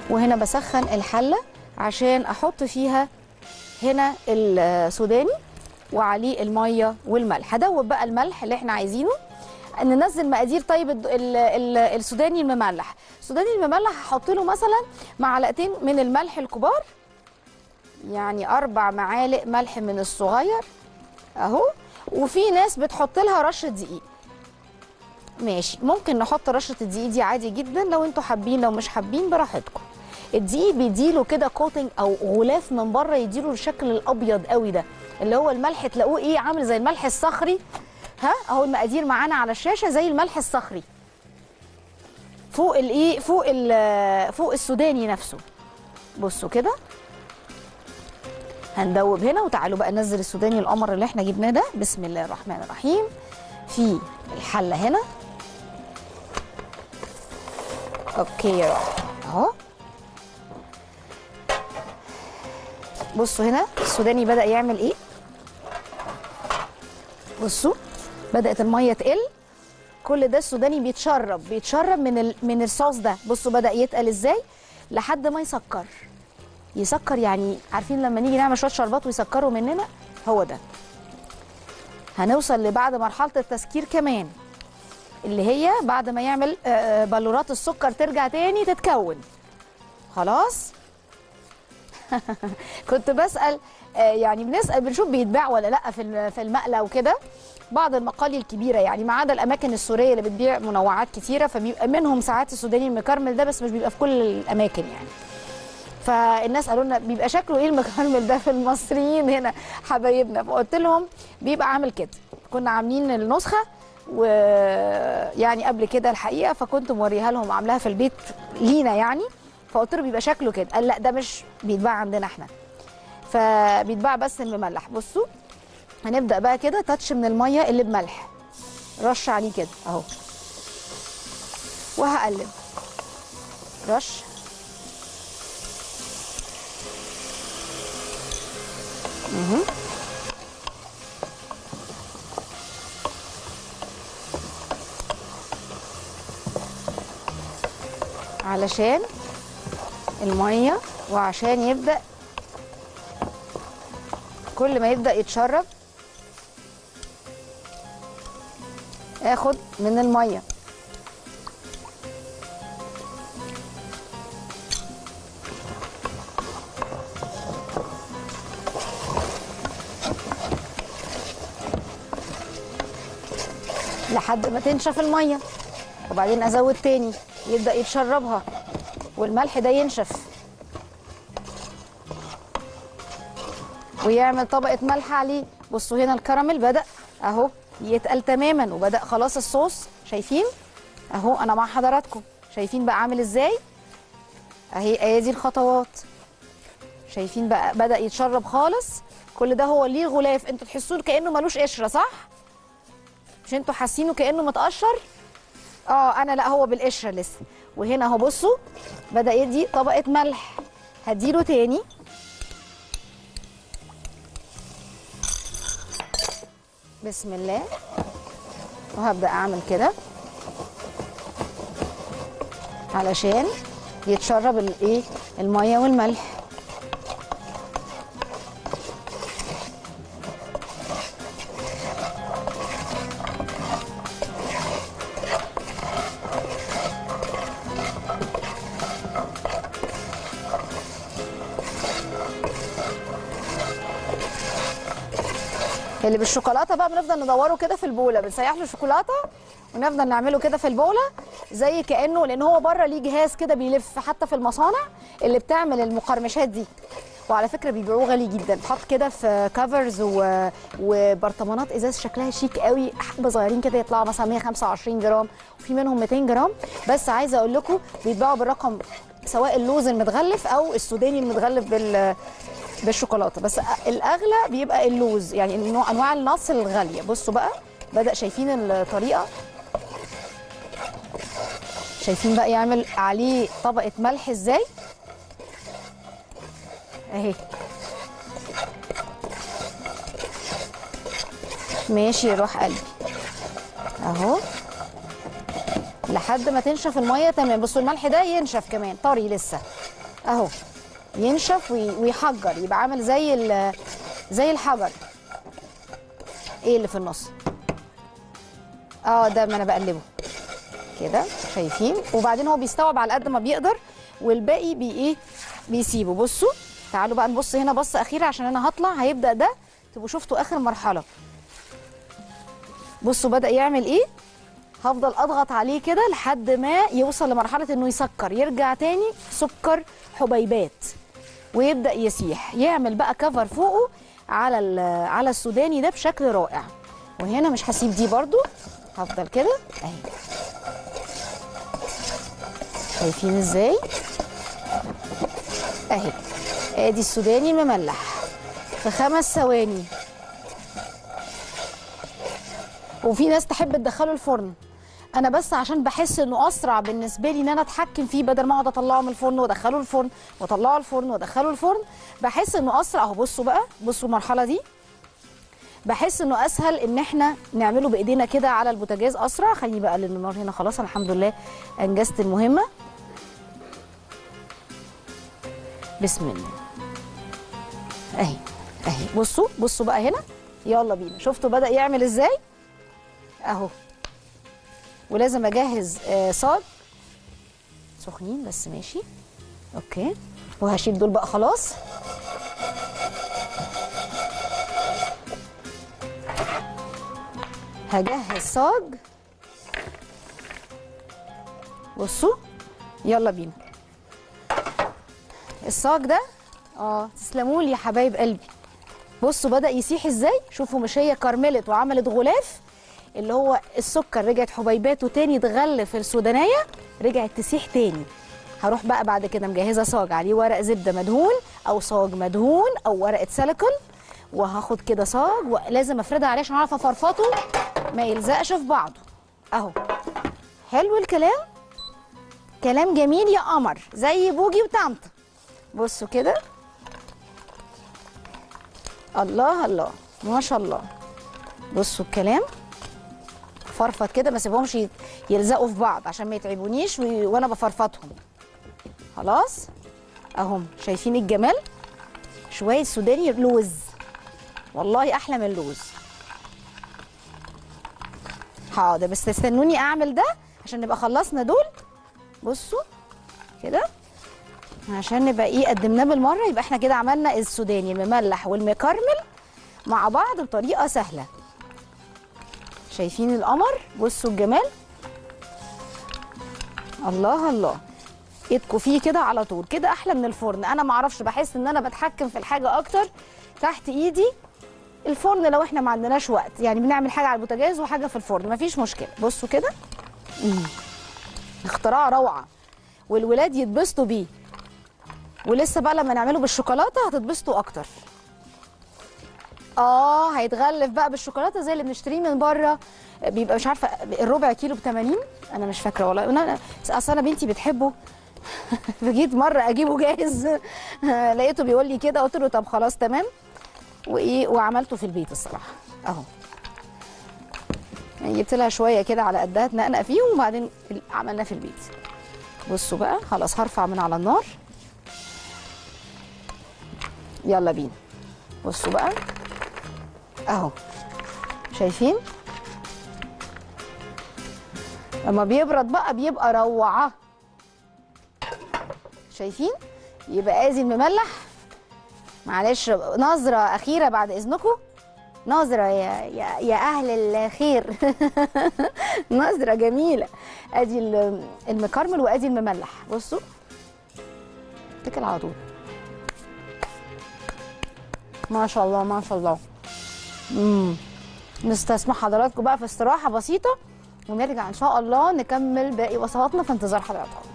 وهنا بسخن الحله عشان احط فيها هنا السوداني وعليه الميه والملح هدوب بقى الملح اللي احنا عايزينه ننزل مقادير طيب الد- ال- ال- السوداني المملح السوداني المملح هحط له مثلا معلقتين من الملح الكبار يعني اربع معالق ملح من الصغير اهو وفي ناس بتحط لها رشه دقيق ماشي ممكن نحط رشه الدقيق دي عادي جدا لو انتوا حابين لو مش حابين براحتكم الدقيق بيديله كده كوتنج او غلاف من بره يديله الشكل الابيض قوي ده اللي هو الملح تلاقوه ايه عامل زي الملح الصخري ها اهو المقادير معانا على الشاشه زي الملح الصخري فوق الايه فوق ال- فوق السوداني نفسه بصوا كده هندوب هنا وتعالوا بقى ننزل السوداني القمر اللي احنا جبناه ده بسم الله الرحمن الرحيم في الحله هنا اوكي يا روح اهو بصوا هنا السوداني بدا يعمل ايه بصوا بدات الميه تقل كل ده السوداني بيتشرب بيتشرب من ال... من الصوص ده بصوا بدا يتقل ازاي لحد ما يسكر يسكر يعني عارفين لما نيجي نعمل شويه شربات ويسكروا مننا هو ده هنوصل لبعد مرحله التسكير كمان اللي هي بعد ما يعمل آه، آه، بلورات السكر ترجع تاني تتكون خلاص كنت بسال آه، يعني بنسال بنشوف بيتباع ولا لا في الم- في المقلى وكده بعض المقالي الكبيره يعني ما عدا الاماكن السوريه اللي بتبيع منوعات كتيره فبيبقى منهم ساعات السوداني المكرمل ده بس مش بيبقى في كل الاماكن يعني فالناس قالوا لنا بيبقى شكله ايه المكرمل ده في المصريين هنا حبايبنا فقلت لهم بيبقى عامل كده كنا عاملين النسخه ويعني قبل كده الحقيقه فكنت موريها لهم عاملاها في البيت لينا يعني فقلت له بيبقى شكله كده قال لا ده مش بيتباع عندنا احنا فبيتباع بس المملح بصوا هنبدا بقى كده تاتش من الميه اللي بملح رش عليه كده اهو وهقلب رش مهم. علشان الميه وعشان يبدا كل ما يبدا يتشرب اخد من الميه لحد ما تنشف الميه وبعدين ازود تاني يبدا يتشربها والملح ده ينشف ويعمل طبقه ملح عليه بصوا هنا الكراميل بدا اهو يتقل تماما وبدا خلاص الصوص شايفين اهو انا مع حضراتكم شايفين بقى عامل ازاي اهي اهي دي الخطوات شايفين بقى بدا يتشرب خالص كل ده هو ليه غلاف انتوا تحسوه كانه ملوش قشره صح مش انتوا حاسينه كانه متقشر اه انا لا هو بالقشره لسه وهنا اهو بصوا بدا يدي طبقه ملح هديله تاني بسم الله وهبدا اعمل كده علشان يتشرب الايه الميه والملح اللي بالشوكولاته بقى بنفضل ندوره كده في البوله بنسيح له شوكولاته ونفضل نعمله كده في البوله زي كانه لان هو بره ليه جهاز كده بيلف حتى في المصانع اللي بتعمل المقرمشات دي وعلى فكره بيبيعوه غالي جدا حط كده في كفرز و... وبرطمانات ازاز شكلها شيك قوي حبه صغيرين كده يطلعوا مثلا 125 جرام وفي منهم 200 جرام بس عايزه اقول لكم بيتباعوا بالرقم سواء اللوز المتغلف او السوداني المتغلف بال بالشوكولاته بس الاغلى بيبقى اللوز يعني النوع انواع النص الغاليه بصوا بقى بدا شايفين الطريقه شايفين بقى يعمل عليه طبقه ملح ازاي اهي ماشي يا روح قلبي اهو لحد ما تنشف الميه تمام بصوا الملح ده ينشف كمان طري لسه اهو ينشف وي- ويحجر يبقى عامل زي ال- زي الحجر ايه اللي في النص اه ده ما انا بقلبه كده شايفين وبعدين هو بيستوعب على قد ما بيقدر والباقي بي ايه بيسيبه بصوا تعالوا بقى نبص هنا بصه اخيره عشان انا هطلع هيبدا ده تبقوا شفتوا اخر مرحله بصوا بدا يعمل ايه هفضل اضغط عليه كده لحد ما يوصل لمرحله انه يسكر يرجع تاني سكر حبيبات ويبدا يسيح يعمل بقى كفر فوقه على ال- على السوداني ده بشكل رائع وهنا مش هسيب دي برضو هفضل كده اهي شايفين ازاي اهي ادي السوداني المملح في خمس ثواني وفي ناس تحب تدخله الفرن انا بس عشان بحس انه اسرع بالنسبه لي ان انا اتحكم فيه بدل ما اقعد اطلعه من الفرن وادخله الفرن واطلعه الفرن وادخله الفرن بحس انه اسرع اهو بصوا بقى بصوا المرحله دي بحس انه اسهل ان احنا نعمله بايدينا كده على البوتاجاز اسرع خليني بقى اقلل النار هنا خلاص أنا الحمد لله انجزت المهمه بسم الله اهي اهي بصوا بصوا بقى هنا يلا بينا شفتوا بدا يعمل ازاي اهو ولازم اجهز آه، صاج سخنين بس ماشي اوكي وهشيل دول بقى خلاص هجهز صاج بصوا يلا بينا الصاج ده اه تسلموا لي يا حبايب قلبي بصوا بدا يسيح ازاي شوفوا مش هي كرملت وعملت غلاف اللي هو السكر رجعت حبيباته تاني تغلف السودانيه رجعت تسيح تاني هروح بقى بعد كده مجهزه صاج عليه ورق زبده مدهون او صاج مدهون او ورقه سيليكون وهاخد كده صاج ولازم افردها عليه عشان اعرف افرفطه ما يلزقش في بعضه اهو حلو الكلام كلام جميل يا قمر زي بوجي وطنطا بصوا كده الله الله ما شاء الله بصوا الكلام فرفط كده ما سيبهمش يت- يلزقوا في بعض عشان ما يتعبونيش و... وانا بفرفطهم خلاص اهم شايفين الجمال شويه سوداني لوز والله احلى من اللوز حاضر بس تستنوني اعمل ده عشان نبقى خلصنا دول بصوا كده عشان نبقى ايه قدمناه بالمره يبقى احنا كده عملنا السوداني المملح والمكرمل مع بعض بطريقه سهله شايفين القمر بصوا الجمال الله الله ايدكوا فيه كده على طول كده احلى من الفرن انا معرفش بحس ان انا بتحكم في الحاجه اكتر تحت ايدي الفرن لو احنا ما عندناش وقت يعني بنعمل حاجه على البوتاجاز وحاجه في الفرن مفيش مشكله بصوا كده مم. اختراع روعه والولاد يتبسطوا بيه ولسه بقى لما نعمله بالشوكولاته هتتبسطوا اكتر اه هيتغلف بقى بالشوكولاته زي اللي بنشتريه من بره بيبقى مش عارفه الربع كيلو ب 80 انا مش فاكره والله انا اصل انا بنتي بتحبه فجيت مره اجيبه جاهز لقيته بيقول لي كده قلت له طب خلاص تمام وايه وعملته في البيت الصراحه اهو يعني جبت لها شويه كده على قدها تنقنق فيهم وبعدين عملناه في البيت بصوا بقى خلاص هرفع من على النار يلا بينا بصوا بقى اهو شايفين لما بيبرد بقى بيبقى روعه شايفين يبقى ادي المملح معلش نظره اخيره بعد اذنكم نظرة يا, يا, يا أهل الخير نظرة جميلة أدي ال- المكرمل وأدي المملح بصوا اتكل على طول ما شاء الله ما شاء الله امم نستسمح حضراتكم بقى في استراحة بسيطة ونرجع إن شاء الله نكمل باقي وصفاتنا في انتظار حضراتكم